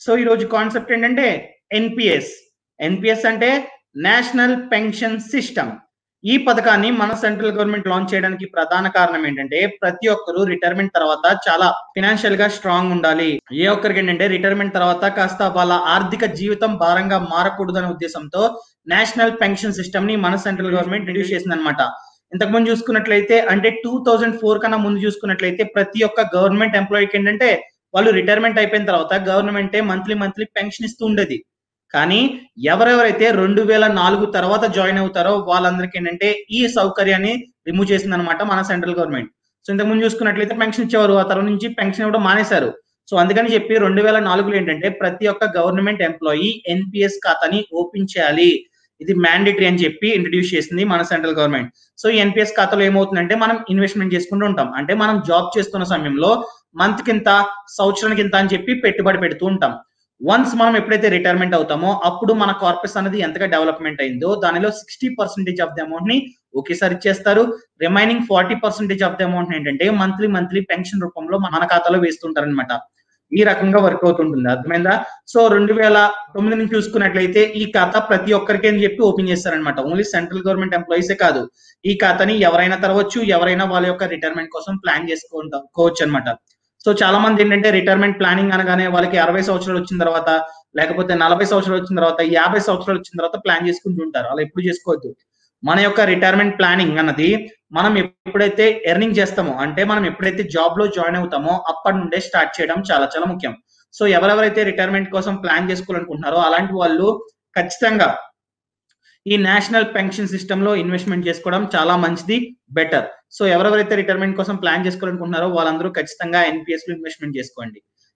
so ఈ రోజు concept ఏంటంటే ఎన్పిఎస్ ఎన్పిఎస్ అంటే నేషనల్ పెన్షన్ సిస్టమ్ ఈ పథకాన్ని మన సెంట్రల్ గవర్నమెంట్ లాంచ్ చేయడానికి ప్రధాన కారణం ఏంటంటే ప్రతి ఒక్కరు రిటైర్మెంట్ తర్వాత చాలా ఫినాన్షియల్ గా స్ట్రాంగ్ ఉండాలి ఏ ఒక్కరికి ఏంటంటే రిటైర్మెంట్ తర్వాత కాస్త వాళ్ళ ఆర్థిక జీవితం భారంగా మారకూడదనే ఉద్దేశంతో నేషనల్ పెన్షన్ సిస్టమ్ ని మన సెంట్రల్ గవర్నమెంట్ ఇంట్రడ్యూస్ చేసింది అనమాట ఇంతకు ముందు చూసుకున్నట్లయితే అంటే టూ థౌజండ్ ఫోర్ కన్నా ముందు చూసుకున్నట్లయితే ప్రతి ఒక్క గవర్నమెంట్ ఎంప్లాయీకి ఏంటంటే వాళ్ళు రిటైర్మెంట్ అయిపోయిన తర్వాత గవర్నమెంటే మంత్లీ మంత్లీ పెన్షన్ ఇస్తూ ఉండేది కానీ ఎవరెవరైతే రెండు వేల నాలుగు తర్వాత జాయిన్ అవుతారో వాళ్ళందరికీ ఏంటంటే ఈ సౌకర్యాన్ని రిమూవ్ చేసింది అనమాట మన సెంట్రల్ గవర్నమెంట్ సో ఇంతకు ముందు చూసుకున్నట్లయితే పెన్షన్ ఇచ్చేవారు ఆ తర్వాత నుంచి పెన్షన్ ఇవ్వడం మానేశారు సో అందుకని చెప్పి రెండు వేల నాలుగులో ఏంటంటే ప్రతి ఒక్క గవర్నమెంట్ ఎంప్లాయీ ఎన్పిఎస్ ఖాతాని ఓపెన్ చేయాలి ఇది మ్యాండేటరీ అని చెప్పి ఇంట్రడ్యూస్ చేసింది మన సెంట్రల్ గవర్నమెంట్ సో ఈ ఎన్పిఎస్ ఖాతాలో ఏమవుతుందంటే మనం ఇన్వెస్ట్మెంట్ చేసుకుంటూ ఉంటాం అంటే మనం జాబ్ చేస్తున్న సమయంలో మంత్ కింత సంవత్సరానికి ఇంత అని చెప్పి పెట్టుబడి పెడుతూ ఉంటాం వన్స్ మనం ఎప్పుడైతే రిటైర్మెంట్ అవుతామో అప్పుడు మన కార్పస్ అనేది ఎంతగా డెవలప్మెంట్ అయిందో దానిలో sixty percentage of the amount ని ఒకేసారి ఇచ్చేస్తారు remaining forty percentage of the amount ఏంటంటే మంత్లీ మంత్లీ పెన్షన్ రూపంలో మన ఖాతాలో వేస్తుంటారు అనమాట ఈ రకంగా వర్క్ అవుతుంటుంది అర్థమైందా సో రెండు వేల తొమ్మిది నుంచి చూసుకున్నట్లయితే ఈ ఖాతా ప్రతి ఒక్కరికి అని చెప్పి ఓపెన్ చేస్తారనమాట ఓన్లీ సెంట్రల్ గవర్నమెంట్ ఎంప్లాయీసే కాదు ఈ ఖాతాని ఎవరైనా తెరవచ్చు ఎవరైనా వాళ్ళ యొక్క రిటైర్మెంట్ కోసం ప్లాన్ చేసుకోవచ్చు అనమాట సో చాలా మంది ఏంటంటే రిటైర్మెంట్ ప్లానింగ్ అనగానే వాళ్ళకి అరవై సంవత్సరాలు వచ్చిన తర్వాత లేకపోతే నలభై సంవత్సరాలు వచ్చిన తర్వాత యాభై సంవత్సరాలు వచ్చిన తర్వాత ప్లాన్ చేసుకుంటుంటారు అలా ఎప్పుడు చేసుకోవద్దు మన యొక్క రిటైర్మెంట్ ప్లానింగ్ అన్నది మనం ఎప్పుడైతే ఎర్నింగ్ చేస్తామో అంటే మనం ఎప్పుడైతే జాబ్ లో జాయిన్ అవుతామో అప్పటి నుండే స్టార్ట్ చేయడం చాలా చాలా ముఖ్యం సో ఎవరెవరైతే రిటైర్మెంట్ కోసం ప్లాన్ చేసుకోవాలనుకుంటున్నారో అలాంటి వాళ్ళు ఖచ్చితంగా ఈ నేషనల్ పెన్షన్ సిస్టమ్ లో ఇన్వెస్ట్మెంట్ చేసుకోవడం చాలా మంచిది బెటర్ సో ఎవరెవరైతే రిటైర్మెంట్ కోసం ప్లాన్ చేసుకోవాలనుకుంటున్నారో వాళ్ళందరూ ఖచ్చితంగా ఎన్పిఎస్ లో ఇన్వెస్ట్మెంట్ చేసుకోండి